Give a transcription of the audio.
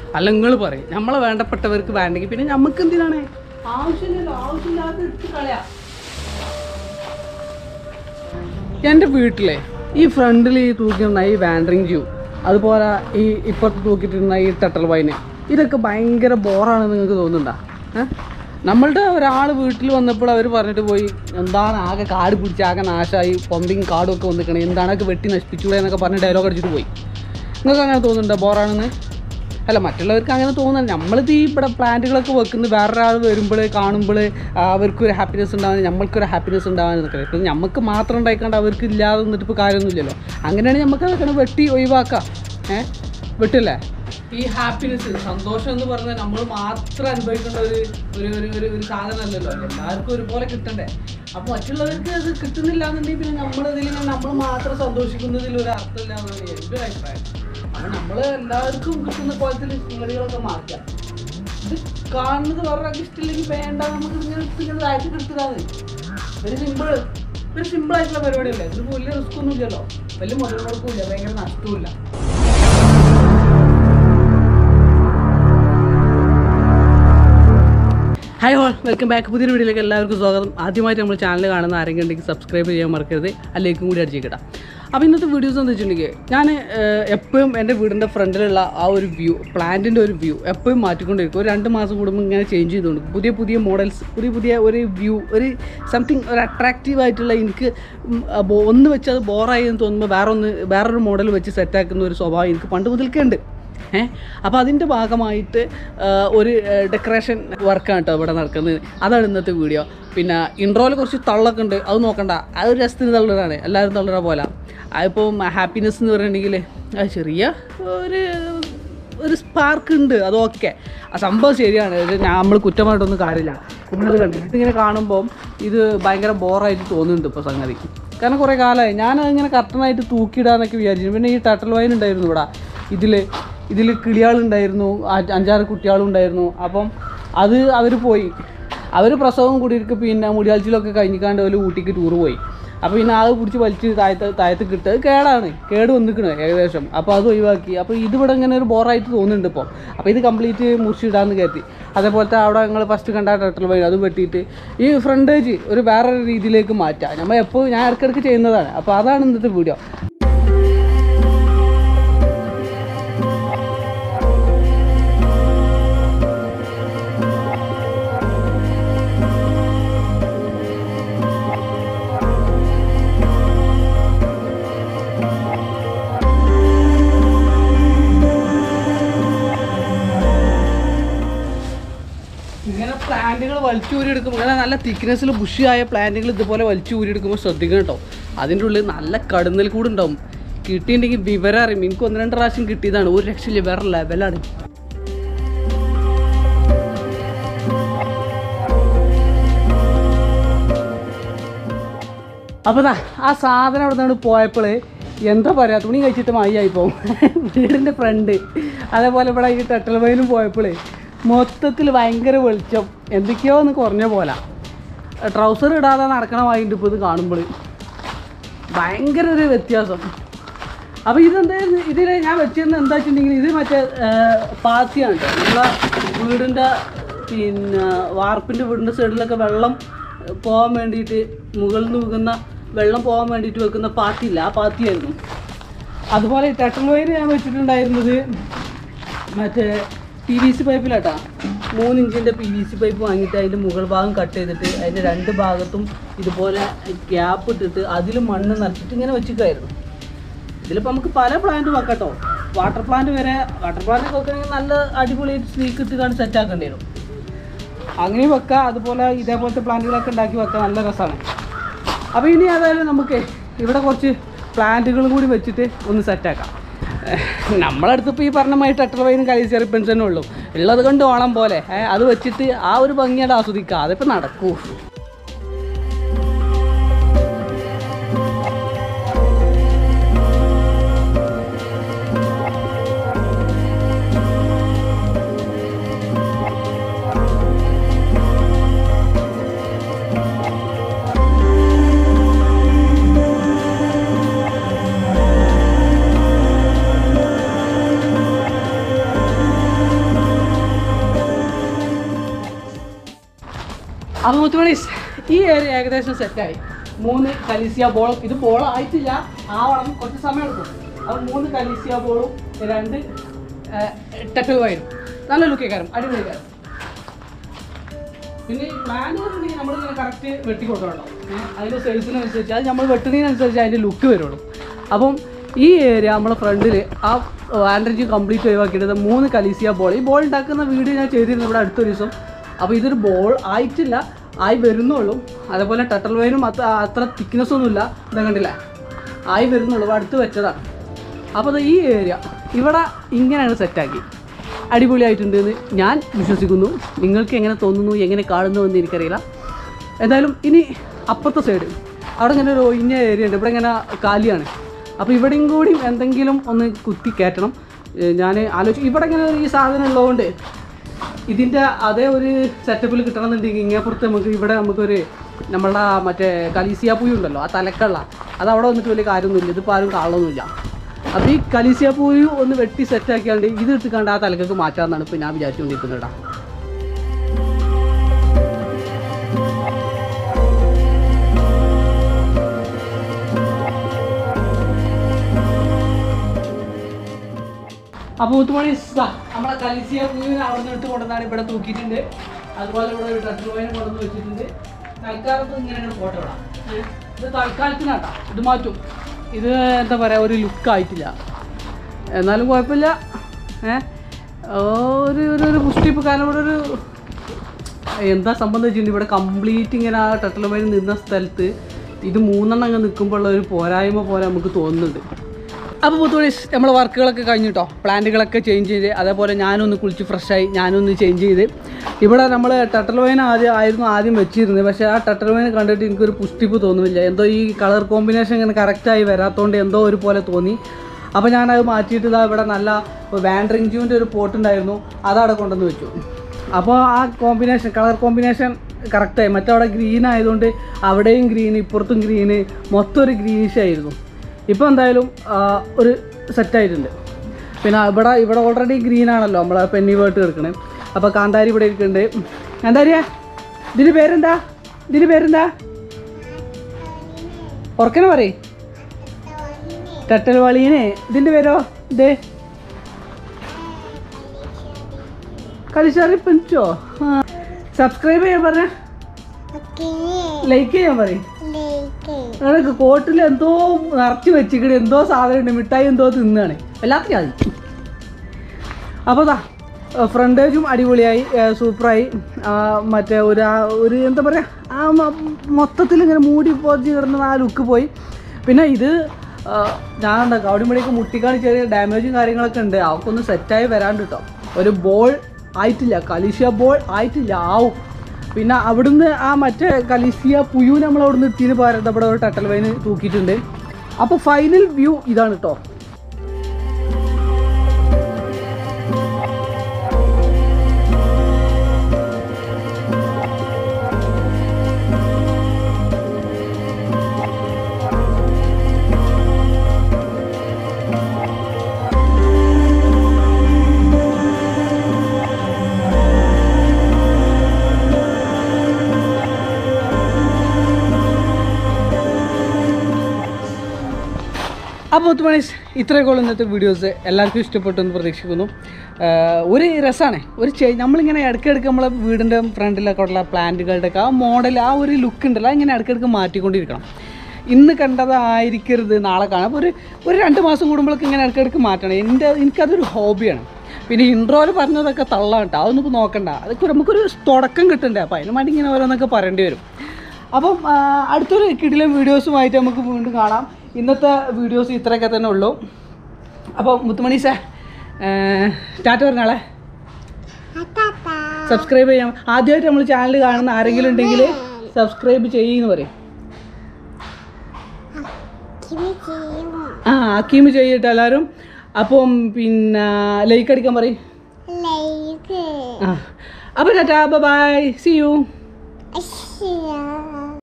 അല്ല നിങ്ങൾ പറയും നമ്മളെ വേണ്ടപ്പെട്ടവർക്ക് വേണ്ടെങ്കിൽ പിന്നെ നമുക്ക് എന്തിനാണ് ആവശ്യമില്ലല്ലോ ആവശ്യമില്ലാത്ത എടുത്ത് കളയാ എൻ്റെ വീട്ടിലെ ഈ ഫ്രണ്ടിൽ ഈ തൂക്കിയിരുന്ന ഈ വാൻഡറിങ് ജ്യൂ അതുപോലെ ഈ ഇപ്പുറത്ത് തൂക്കിയിട്ടിരുന്ന ഈ ടട്ടൽ വൈന് ഇതൊക്കെ ഭയങ്കര ബോറാണെന്ന് നിങ്ങൾക്ക് തോന്നുന്നുണ്ടോ ഏഹ് നമ്മളുടെ ഒരാൾ വീട്ടിൽ വന്നപ്പോൾ അവർ പറഞ്ഞിട്ട് പോയി എന്താണ് ആകെ കാട് പിടിച്ച് ആകെ നാശമായി പമ്പിങ് കാടും ഒക്കെ വന്നിക്കണേ എന്താണൊക്കെ വെട്ടി നശിപ്പിച്ചൂടെ എന്നൊക്കെ പറഞ്ഞ് ഡയലോഗ് അടിച്ചിട്ട് പോയി നിങ്ങൾക്ക് അങ്ങനെ തോന്നുന്നുണ്ടോ ബോറാണെന്ന് അല്ല മറ്റുള്ളവർക്ക് അങ്ങനെ തോന്നുന്നില്ല നമ്മളിത് ഈ ഇവിടെ പ്ലാന്റുകളൊക്കെ വെക്കുന്നത് വേറൊരാൾ വരുമ്പോൾ കാണുമ്പോൾ അവർക്കൊരു ഹാപ്പിനെസ് ഉണ്ടാവാൻ നമ്മൾക്കൊരു ഹാപ്പിനെസ് ഉണ്ടാവാൻ നിൽക്കുന്നത് ഇപ്പം നമുക്ക് മാത്രം ഉണ്ടായിക്കാണ്ട് അവർക്ക് ഇല്ലാതെ നിന്നിട്ട് ഇപ്പോൾ കാര്യമൊന്നുമില്ലല്ലോ അങ്ങനെയാണെങ്കിൽ നമുക്ക് അതൊക്കെ വെട്ടി ഒഴിവാക്കാം ഏഹ് വെട്ടില്ലേ ഈ ഹാപ്പിനെസ് സന്തോഷം എന്ന് പറഞ്ഞാൽ നമ്മൾ മാത്രം അനുഭവിക്കേണ്ട ഒരു ഒരു ഒരു ഒരു ഒരു സാധനമല്ലല്ലോ എല്ലാവർക്കും ഒരുപോലെ കിട്ടണ്ടേ അപ്പോൾ മറ്റുള്ളവർക്ക് അത് കിട്ടുന്നില്ല എന്നുണ്ടെങ്കിൽ പിന്നെ നമ്മളതിൽ നമ്മൾ മാത്രം സന്തോഷിക്കുന്നതിൽ ഒരു അർത്ഥമില്ല എന്നാണ് എൻ്റെ ഒരു അഭിപ്രായം അപ്പോൾ നമ്മൾ എല്ലാവർക്കും കിട്ടുന്ന പോലത്തിൽ സ്മൃതികളൊക്കെ മാറ്റാം ഇത് കാണുന്നത് വേറൊരാൾക്ക് ഇഷ്ടമില്ലെങ്കിൽ വേണ്ട നമുക്ക് ഇങ്ങനെ എടുത്ത് ഇങ്ങനെ താഴ്ത്തി കിടത്തതാണ് ഒരു സിമ്പിൾ ഒരു സിമ്പിൾ ആയിട്ടുള്ള പരിപാടിയല്ലേ ഇത് വലിയ റിസ്ക് ഒന്നും ഇല്ലല്ലോ വലിയ മുതൽ മുടക്കില്ല ഭയങ്കര നഷ്ടമില്ല ഹായ് ഓൾ വെൽക്കം ബാക്ക് പുതിയൊരു വീഡിയോയിലേക്ക് എല്ലാവർക്കും സ്വാഗതം ആദ്യമായിട്ട് നമ്മൾ ചാനൽ കാണുന്ന ആരെങ്കിലും ഉണ്ടെങ്കിൽ സബ്സ്ക്രൈബ് ചെയ്യാൻ മറക്കരുത് അല്ലേക്കും കൂടി അടിച്ചേക്കട്ടെ അപ്പോൾ ഇന്നത്തെ വീഡിയോസ് എന്ന് വെച്ചിട്ടുണ്ടെങ്കിൽ ഞാൻ എപ്പോഴും എൻ്റെ വീടിൻ്റെ ഫ്രണ്ടിലുള്ള ആ ഒരു വ്യൂ പ്ലാന്റിൻ്റെ ഒരു വ്യൂ എപ്പോഴും മാറ്റിക്കൊണ്ടിരിക്കും ഒരു രണ്ട് മാസം കൂടുമ്പോൾ ഇങ്ങനെ ചേഞ്ച് ചെയ്തുകൊണ്ട് പുതിയ പുതിയ മോഡൽസ് പുതിയ പുതിയ ഒരു വ്യൂ ഒരു സംതിങ് ഒരു അട്രാക്റ്റീവ് ആയിട്ടുള്ള എനിക്ക് ഉം, ആ ബോ- ഒന്ന് വെച്ച് അത് ബോറായി എന്ന് തോന്നുമ്പോൾ വേറെ ഒന്ന് വേറൊരു മോഡൽ വെച്ച് സെറ്റാക്കുന്ന ഒരു സ്വഭാവം എനിക്ക് പണ്ട് മുതൽക്കേ ഉണ്ട് ഏ അപ്പോൾ അതിൻ്റെ ഭാഗമായിട്ട് ആ, ഒരു ഡെക്കറേഷൻ വർക്കാണ് കേട്ടോ ഇവിടെ നടക്കുന്നത് അതാണ് ഇന്നത്തെ വീഡിയോ പിന്നെ ഇൻട്രോയിൽ കുറച്ച് തള്ളൊക്കെ ഉണ്ട് അത് നോക്കണ്ട അത് ഒരു രസത്തിന് തള്ളലാണ് എല്ലാവരും തള്ളണ പോലെ അതിപ്പം ഹാപ്പിനെസ് എന്ന് പറയുന്നുണ്ടെങ്കിൽ അത് ചെറിയ ഒരു ഒരു സ്പാർക്ക് ഉണ്ട് അതൊക്കെ ആ സംഭവം ശരിയാണ് ഇത് നമ്മൾ കുറ്റമായിട്ടൊന്നും കാര്യമില്ല നമ്മളത് കണ്ടിട്ട് ഇതിങ്ങനെ കാണുമ്പോൾ ഇത് ഭയങ്കര ബോറായിട്ട് തോന്നുന്നുണ്ട് ഇപ്പോൾ സംഗതി കാരണം കുറേ കാലമായി ഞാൻ അതിങ്ങനെ കർട്ടനായിട്ട് തൂക്കിയിടാന്നൊക്കെ വിചാരിച്ചു പിന്നെ ഈ ടട്ടൽ വൈൻ ഉണ്ടായിരുന്നു ഇവിടെ ഇതിൽ ഇതിൽ കിളിയാളുണ്ടായിരുന്നു ആ- അഞ്ചാറ് കുട്ടികളുണ്ടായിരുന്നു അപ്പം അത് അവർ പോയി അവർ പ്രസവം കൂടിയിരിക്കും പിന്നെ മുടിയാഴ്ചയിലൊക്കെ കഴിഞ്ഞിക്കാണ്ട് ഒരു ഊട്ടിക്ക് ടൂറ് പോയി അപ്പോൾ പിന്നെ അത് പിടിച്ച് വലിച്ച് താഴത്ത് താഴത്ത് കിട്ടുക കേടാണ് കേട് വന്നിക്കണ് ഏകദേശം അപ്പോൾ അത് ഒഴിവാക്കി അപ്പോൾ ഇതിവിടെ ഇങ്ങനെ ഒരു ബോറായിട്ട് തോന്നുന്നുണ്ട് ഇപ്പോൾ അപ്പോൾ ഇത് കംപ്ലീറ്റ് മുറിച്ചിടാന്ന് കരുതി അതേപോലത്തെ അവിടെ ഞങ്ങൾ ഫസ്റ്റ് കണ്ട ടട്ടൽ വഴി അത് വെട്ടിയിട്ട് ഈ ഫ്രണ്ടേജ് ഒരു വേറൊരു രീതിയിലേക്ക് മാറ്റാം നമ്മൾ എപ്പോൾ ഞാൻ ഇടയ്ക്കിടയ്ക്ക് ചെയ്യുന്നതാണ് അപ്പോൾ അതാണ് ഇന്നത്തെ വീഡിയോ ഇങ്ങനെ പ്ലാന്റുകൾ വലിച്ചു ഊരിയെടുക്കുമ്പോൾ ഇങ്ങനെ നല്ല തിക്നെസ്സിൽ ബുഷിയായ പ്ലാന്റുകൾ ഇതുപോലെ വലിച്ചു ഊരിയെടുക്കുമ്പോൾ ശ്രദ്ധിക്കണം കേട്ടോ അതിൻ്റെ ഉള്ളിൽ നല്ല കടുന്നൽ കൂടെ ഉണ്ടാവും കിട്ടിയിട്ടുണ്ടെങ്കിൽ വിവരം അറിയും എനിക്ക് ഒന്ന് രണ്ട് പ്രാവശ്യം കിട്ടിയതാണ് ഒരു രക്ഷയില്ല വേറെ ലെവലാണ് അപ്പോൾ ദാ ആ സാധനം അവിടെ നിന്ന് പോയപ്പോൾ എന്താ പറയുക തുണി കഴിച്ചിട്ട് മയ്യായി പോകും വീടിൻ്റെ ഫ്രണ്ട് അതേപോലെ ഇവിടെ ഈ ടട്ടൽ വയലും പോയപ്പോൾ മൊത്തത്തിൽ ഭയങ്കര വെളിച്ചം എന്തൊക്കെയോ ഒന്ന് കുറഞ്ഞ പോലെ ട്രൗസർ ഇടാതെ നടക്കണ വായിട്ട് ഇപ്പോൾ ഇത് കാണുമ്പോൾ ഭയങ്കര ഒരു വ്യത്യാസം അപ്പോൾ ഇതെന്തായിരുന്നു ഇതിൽ ഞാൻ വെച്ചിരുന്നത് എന്താ വെച്ചിട്ടുണ്ടെങ്കിൽ ഇത് മറ്റേ പാത്തിയാണ് കേട്ടോ നമ്മളെ വീടിൻ്റെ പിന്നെ വാർപ്പിൻ്റെ വീടിൻ്റെ സൈഡിലൊക്കെ വെള്ളം പോകാൻ വേണ്ടിയിട്ട് മുകളിൽ നിന്ന് വീകുന്ന വെള്ളം പോകാൻ വേണ്ടിയിട്ട് വെക്കുന്ന പാത്തിയില്ല ആ പാത്തിയായിരുന്നു അതുപോലെ ഈ ടട്ടൽ വയർ ഞാൻ വെച്ചിട്ടുണ്ടായിരുന്നത് മറ്റേ പി വി സി പൈപ്പിലാട്ടാ മൂന്ന് ഇഞ്ചിൻ്റെ പി വി സി പൈപ്പ് വാങ്ങിയിട്ട് അതിൻ്റെ മുകൾ ഭാഗം കട്ട് ചെയ്തിട്ട് അതിൻ്റെ രണ്ട് ഭാഗത്തും ഇതുപോലെ ഗ്യാപ്പ് ഇട്ടിട്ട് അതിൽ മണ്ണ് നിറച്ചിട്ട് ഇങ്ങനെ വെച്ചിട്ടായിരുന്നു ഇതിലിപ്പോൾ നമുക്ക് പല പ്ലാന്റ് വെക്കട്ടോ വാട്ടർ പ്ലാന്റ് വരെ വാട്ടർ പ്ലാന്റ് വെക്കണമെങ്കിൽ നല്ല അടിപൊളി സ്നീക്ക് ഇട്ട് കാണി സെറ്റ് ആക്കേണ്ടി വരും അങ്ങനെ വെക്കാം അതുപോലെ ഇതേപോലത്തെ പ്ലാന്റുകളൊക്കെ ഉണ്ടാക്കി വെക്കാം നല്ല രസമാണ് അപ്പോൾ ഇനി ഏതായാലും നമുക്ക് ഇവിടെ കുറച്ച് പ്ലാന്റുകളും കൂടി വെച്ചിട്ട് ഒന്ന് സെറ്റാക്കാം നമ്മളടുത്ത് ഇപ്പോൾ ഈ പറഞ്ഞ മാതിരി ടട്ടർ വൈനും കളി ചെറിയ പെൻഷനും ഉള്ളൂ ഉള്ളത് കൊണ്ട് ഓണം പോലെ ഏ, അത് വെച്ചിട്ട് ആ ഒരു ഭംഗിയായിട്ട് ആസ്വദിക്കുക അതിപ്പോൾ നടക്കൂ അപ്പോൾ മുത്തുമണി ഈ ഏരിയ ഏകദേശം സെറ്റായി മൂന്ന് കലീസിയ ബോളും ഇത് ബോൾ ആയിട്ടില്ല ആവണം കുറച്ച് സമയം എടുക്കും അപ്പോൾ മൂന്ന് കലീസിയ ബോളും രണ്ട് ടെറ്റൽ വയറും നല്ല ലുക്കേക്കാരം അടിപൊളിക്കാരം പിന്നെ ഈ പ്ലാൻ പറഞ്ഞിട്ടുണ്ടെങ്കിൽ നമ്മളിങ്ങനെ കറക്റ്റ് വെട്ടി കൊടുക്കണല്ലോ അതിൻ്റെ സൈസിനനുസരിച്ച് അത് നമ്മൾ വെട്ടുന്നതിനനുസരിച്ച് അതിൻ്റെ ലുക്ക് വരുള്ളൂ അപ്പം ഈ ഏരിയ നമ്മളെ ഫ്രണ്ടിൽ ആ ആൻഡ്രജി കംപ്ലീറ്റ് ഒഴിവാക്കിയിട്ട് മൂന്ന് കലീസിയ ബോൾ ഈ ബോൾ ഉണ്ടാക്കുന്ന വീഡിയോ ഞാൻ ചെയ്തിരുന്നു ഇവിടെ അടുത്തൊരു ദിവസം അപ്പോൾ ഇതൊരു ബോൾ ആയിട്ടില്ല ആയി വരുന്നുള്ളൂ അതേപോലെ ടട്ടൽ വൈനും അത്ര അത്ര തിക്നെസ് ഒന്നുമില്ല ഇതാ കണ്ടില്ല ആയി വരുന്നുള്ളൂ അപ്പോൾ അടുത്ത് വെച്ചതാണ് അപ്പോൾ ദാ ഈ ഏരിയ ഇവിടെ ഇങ്ങനെയാണ് സെറ്റാക്കി അടിപൊളിയായിട്ടുണ്ട് എന്ന് ഞാൻ വിശ്വസിക്കുന്നു നിങ്ങൾക്ക് എങ്ങനെ തോന്നുന്നു എങ്ങനെ കാണുന്നു എന്ന് എനിക്കറിയില്ല എന്തായാലും ഇനി അപ്പുറത്തെ സൈഡ് അവിടെ ഇങ്ങനെ ഒരു ഒഴിഞ്ഞ ഏരിയ ഉണ്ട് ഇവിടെ ഇങ്ങനെ കാലിയാണ് അപ്പോൾ ഇവിടെയും കൂടി എന്തെങ്കിലും ഒന്ന് കുത്തി കയറ്റണം ഞാൻ ആലോചിച്ചു ഇവിടെ ഇങ്ങനെ ഒരു ഈ സാധനം ഉള്ളതുകൊണ്ട് ഇതിൻ്റെ അതേ ഒരു സെറ്റപ്പിൽ കിട്ടണമെന്നുണ്ടെങ്കിൽ ഇങ്ങേപ്പുറത്ത് നമുക്ക് ഇവിടെ നമുക്കൊരു നമ്മളുടെ ആ മറ്റേ കലീസിയ പൂയി ഉണ്ടല്ലോ ആ തലക്കള്ള അത് അവിടെ വന്നിട്ട് വലിയ കാര്യമൊന്നുമില്ല ഇതിപ്പോൾ ആരും കാണുമൊന്നുമില്ല അപ്പോൾ ഈ കലീസിയ പൂയി ഒന്ന് വെട്ടി സെറ്റാക്കിയാണ്ട് ഇത് എടുത്തുകൊണ്ട് ആ തലക്കൊക്കെ മാറ്റാമെന്നാണ് ഇപ്പോൾ ഞാൻ വിചാരിച്ചുകൊണ്ടിരിക്കുന്നത് കേട്ടോ അപ്പോൾ മുത്തുമണി ദാ നമ്മളെ കലിസിയ പൂവിനെ അവിടെ നിന്ന് ഇട്ട് കൊണ്ടുവന്നാണ് ഇവിടെ തൂക്കിയിട്ടുണ്ട് അതുപോലെ ഇവിടെ ഒരു ടട്ടുപോയിനെ കൊണ്ടുവന്ന് വെച്ചിട്ടുണ്ട് തൽക്കാലത്ത് ഇങ്ങനെ അങ്ങനെ ഫോട്ടോ ഇടാം ഏ, ഇത് തൽക്കാലത്തിനാട്ടാ ഇത് മാറ്റും ഇത് എന്താ പറയുക ഒരു ലുക്ക് ആയിട്ടില്ല എന്നാലും കുഴപ്പമില്ല ഏ ഒരു ഒരു ഒരു പുഷ്ടിപ്പ് കാരണം ഇവിടെ ഒരു എന്താ സംബന്ധം വെച്ചിട്ടുണ്ട് ഇവിടെ കംപ്ലീറ്റ് ഇങ്ങനെ ആ ടട്ടലുമായി നിന്ന സ്ഥലത്ത് ഇത് മൂന്നെണ്ണം അങ്ങ് നിൽക്കുമ്പോൾ ഒരു പോരായ്മ പോലെ നമുക്ക് തോന്നുന്നുണ്ട് അപ്പോൾ പുത്തുവഴി നമ്മളെ വർക്കുകളൊക്കെ കഴിഞ്ഞിട്ടോ പ്ലാന്റുകളൊക്കെ ചേഞ്ച് ചെയ്ത് അതേപോലെ ഞാനൊന്ന് കുളിച്ച് ഫ്രഷായി ഞാനൊന്ന് ചേഞ്ച് ചെയ്ത് ഇവിടെ നമ്മൾ ടട്ടൽ വൈൻ ആദ്യം ആയിരുന്നു ആദ്യം വെച്ചിരുന്നത് പക്ഷേ ആ ടട്ടൽ വൈൻ കണ്ടിട്ട് എനിക്കൊരു പുഷ്ടിപ്പ് തോന്നുന്നില്ല എന്തോ ഈ കളർ കോമ്പിനേഷൻ ഇങ്ങനെ കറക്റ്റായി വരാത്തതുകൊണ്ട് എന്തോ ഒരു പോലെ തോന്നി അപ്പോൾ ഞാനത് മാറ്റിയിട്ട് ഇതാ ഇവിടെ നല്ല വാൻഡറിങ് ജൂവിൻ്റെ ഒരു പോട്ട് ഉണ്ടായിരുന്നു അതവിടെ കൊണ്ടുവന്ന് വെച്ചു അപ്പോൾ ആ കോമ്പിനേഷൻ കളർ കോമ്പിനേഷൻ കറക്റ്റായി മറ്റവിടെ ഗ്രീൻ ആയതുകൊണ്ട് അവിടെയും ഗ്രീൻ ഇപ്പുറത്തും ഗ്രീന് മൊത്തം ഒരു ഗ്രീനിഷ് ആയിരുന്നു ഇപ്പോൾ എന്തായാലും ആ, ഒരു സെറ്റായിട്ടുണ്ട് പിന്നെ ഇവിടെ ഇവിടെ ഓൾറെഡി ഗ്രീൻ ആണല്ലോ നമ്മളെ പെന്നി വേർട്ട് കിടക്കണേ അപ്പോൾ കാന്താരി ഇവിടെ ഇരിക്കുന്നുണ്ട് കാന്താരിയാ ഇതിന് പേരെന്താ ഇതിന് പേരെന്താ ഉറക്കനെ പറയ് ടട്ടൽ വളീനെ ഇതിൻ്റെ പേരോ ഇതേ കളിച്ചാറി പെഞ്ചോ സബ്സ്ക്രൈബ് ചെയ്യാൻ പറഞ്ഞ ലൈക്ക് ചെയ്യാൻ പറയും അതൊക്കെ കോട്ടിൽ എന്തോ നിറച്ച് വെച്ചിട്ട് എന്തോ സാധനം ഉണ്ട് മിഠായി എന്തോ തിന്നാണ് വല്ലാത്ത ജാതി അപ്പോൾ ദാ ഫ്രണ്ടേജും അടിപൊളിയായി ഏ, സൂപ്പറായി ആ, മറ്റേ ഒരു ആ ഒരു എന്താ പറയുക ആ മൊത്തത്തിൽ ഇങ്ങനെ മൂടി പോച്ച് കിടന്ന ആ ലുക്ക് പോയി പിന്നെ ഇത് ആ, ഞാൻ ഉണ്ടാക്കും അവിടെ ഇവിടെയൊക്കെ മുട്ടിക്കാണ് ചെറിയ ഡാമേജും കാര്യങ്ങളൊക്കെ ഉണ്ട് അവർക്കൊന്ന് സെറ്റായി വരാണ്ട് കേട്ടോ ഒരു ബോൾ ആയിട്ടില്ല കലീഷ്യ ബോൾ ആയിട്ടില്ല ആവും പിന്നെ അവിടുന്ന് ആ മറ്റേ കലീസിയ പുയു നമ്മൾ അവിടുന്ന് എത്തിയതിന് പകരം ഇവിടെ ഒരു ടട്ടൽ വൈന് തൂക്കിയിട്ടുണ്ട് അപ്പോൾ ഫൈനൽ വ്യൂ ഇതാണ് കേട്ടോ അപ്പോൾ മുത്തുമണീസ് ഇത്രയൊക്കെ ഉള്ളൂ ഇന്നത്തെ വീഡിയോസ് എല്ലാവർക്കും ഇഷ്ടപ്പെട്ടു എന്ന് പ്രതീക്ഷിക്കുന്നു ആഹ് ഒരു രസമാണ് ഒരു ചേ നമ്മളിങ്ങനെ ഇടയ്ക്കിടയ്ക്ക് നമ്മളെ വീടിൻ്റെ ഫ്രണ്ടിലൊക്കെ ഉള്ള പ്ലാന്റുകളുടെയൊക്കെ ആ മോഡൽ ആ ഒരു ലുക്ക് ഉണ്ടല്ലോ അതിങ്ങനെ ഇടയ്ക്കിടയ്ക്ക് മാറ്റിക്കൊണ്ടിരിക്കണം ഇന്ന് കണ്ടതായിരിക്കരുത് നാളെ കാണാം അപ്പോൾ ഒരു ഒരു രണ്ട് മാസം കൂടുമ്പോഴൊക്കെ ഇങ്ങനെ ഇടയ്ക്കിടയ്ക്ക് മാറ്റണം എൻ്റെ എനിക്കതൊരു ഹോബിയാണ് പിന്നെ ഇൻട്രോയിൽ പറഞ്ഞതൊക്കെ തള്ളാം കേട്ടോ അതൊന്നും ഇപ്പോൾ നോക്കണ്ട അതൊക്കെ നമുക്കൊരു തുടക്കം കിട്ടണ്ടേ അപ്പോൾ അതിന് വേണ്ടി ഇങ്ങനെ ഓരോന്നൊക്കെ പറയേണ്ടി വരും അപ്പം ആ, അടുത്തൊരു കിടിലൻ വീഡിയോസുമായിട്ട് നമുക്ക് വീണ്ടും കാണാം ഇന്നത്തെ വീഡിയോസ് ഇത്രയൊക്കെ തന്നെ ഉള്ളൂ അപ്പോൾ മുത്തുമണി സാർ സ്റ്റാർട്ട് പറഞ്ഞാളെ സബ്സ്ക്രൈബ് ചെയ്യാം ആദ്യമായിട്ട് നമ്മൾ ചാനൽ കാണുന്ന ആരെങ്കിലും ഉണ്ടെങ്കിൽ സബ്സ്ക്രൈബ് ചെയ്യുമെന്ന് പറയും ആ അക്കീമ് ചെയ്യട്ടെ എല്ലാവരും അപ്പം പിന്നെ ലൈക്ക് അടിക്കാൻ പറയും ആ അപ്പോൾ ടാറ്റാ ബൈ സി യു